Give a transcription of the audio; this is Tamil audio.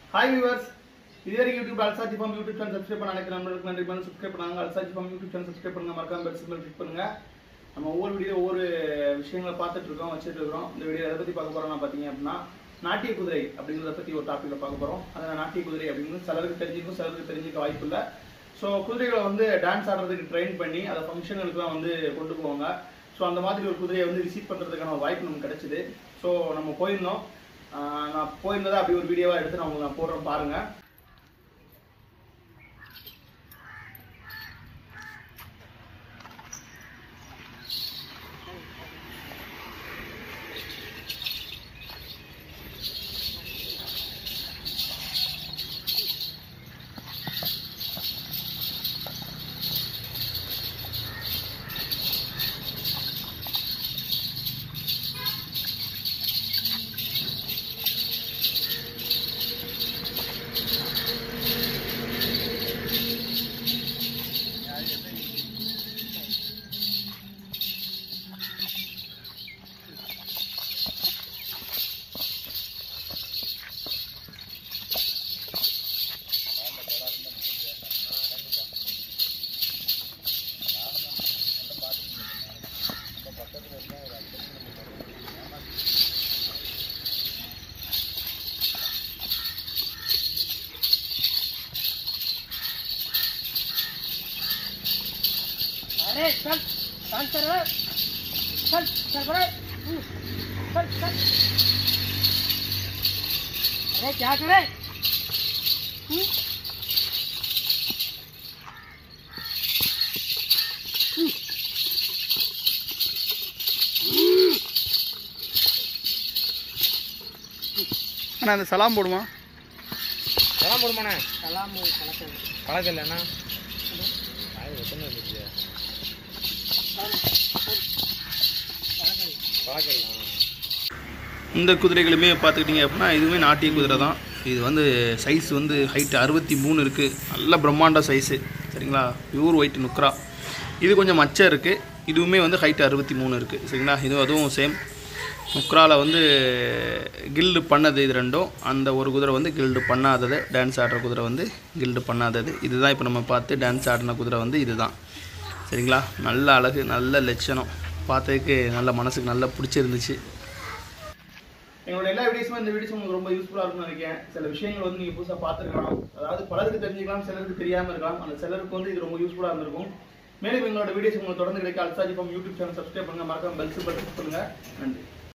ஹாய் வியூவர்ஸ் இது வரைக்கும் YouTube Alsaji farm YouTube channel subscribe பண்ண நினைக்கிற நண்பர்களுக்கு நன்றி பண்ணி சப்ஸ்கிரைப் பண்ணாங்க Alsaji farm YouTube channel subscribe பண்ணுங்க மறக்காம பெல் சிம்பிள் கிளிக் பண்ணுங்க நம்ம ஒவ்வொரு வீடியோ ஒவ்வொரு விஷயங்களை பார்த்துட்டு இருக்கோம் வச்சுட்டு இருக்கோம் இந்த வீடியோ எதை பத்தி பார்க்க போறோம்னா பாத்தீங்க அப்படின்னா நாட்டிய குதிரை அப்படிங்கிறத பத்தி ஒரு டாபிக்ல பார்க்க போறோம் அதான் நாட்டிய குதிரை அப்படிங்கிறது சிலருக்கு தெரிஞ்சிருக்கும் சிலருக்கு தெரிஞ்சிக்க வாய்ப்பு இல்லை ஸோ குதிரைகளை வந்து டான்ஸ் ஆடுறதுக்கு ட்ரெயின் பண்ணி அதை ஃபங்க்ஷனுக்குலாம் வந்து கொண்டு போவாங்க ஸோ அந்த மாதிரி ஒரு குதிரையை வந்து விசிட் பண்ணுறதுக்கான ஒரு வாய்ப்பு நமக்கு கிடைச்சிது ஸோ நம்ம போயிருந்தோம் ஆஹ் நான் போயிருந்ததை அப்படி ஒரு வீடியோவாக எடுத்து நான் உங்களுக்கு நான் போடுறேன் பாருங்க अरे चल शांत कर रे। चल चल बड़े हम्म, चल चल अरे क्या करे हम्म? हम्म। ஆனால் அந்த சலாம் போடுமா அதெல்லாம் போடுமாண்ணே सलाम कलकल பழக்கம் இல்லைண்ணா அது எத்தனை இருந்துச்சு பழக்கம் இல்லை இந்த குதிரைகளுமே பார்த்துக்கிட்டிங்க அப்படின்னா இதுவுமே நாட்டிய குதிரை தான் இது வந்து சைஸ் வந்து ஹைட் அறுபத்தி மூணு இருக்குது நல்ல பிரம்மாண்ட சைஸு சரிங்களா பியூர் ஒயிட் நுக்ரா இது கொஞ்சம் மச்சம் இருக்குது இதுவுமே வந்து ஹைட் அறுபத்தி மூணு இருக்குது சரிங்களா இது அதுவும் சேம் நுக்ராவில் வந்து கில்டு பண்ணது இது ரெண்டும் அந்த ஒரு குதிரை வந்து கில்டு பண்ணாதது டான்ஸ் ஆடுற குதிரை வந்து கில்டு பண்ணாதது இதுதான் இப்போ நம்ம பார்த்து டான்ஸ் ஆடின குதிரை வந்து இதுதான் சரிங்களா நல்ல அழகு நல்ல லட்சணம் பார்த்ததுக்கு நல்ல மனசுக்கு நல்லா பிடிச்சிருந்துச்சு எங்களோட எல்லா வீடியோஸுமே இந்த வீடியோஸ் உங்களுக்கு ரொம்ப யூஸ்ஃபுல்லாக இருக்கும்னு நினைக்கிறேன் சில விஷயங்கள் வந்து நீங்கள் புதுசாக பார்த்துருக்கலாம் அதாவது பலருக்கு தெரிஞ்சுக்கலாம் சிலருக்கு தெரியாமல் இருக்கலாம் அந்த சிலருக்கு வந்து இது ரொம்ப யூஸ்ஃபுல்லாக இருந்திருக்கும் மேலும் எங்களோட வீடியோஸ் உங்களுக்கு தொடர்ந்து கிடைக்க Alsaji farm YouTube channel subscribe பண்ணுங்க மறக்காம பெல் சிம்பல் பண்ணுங்க நன்றி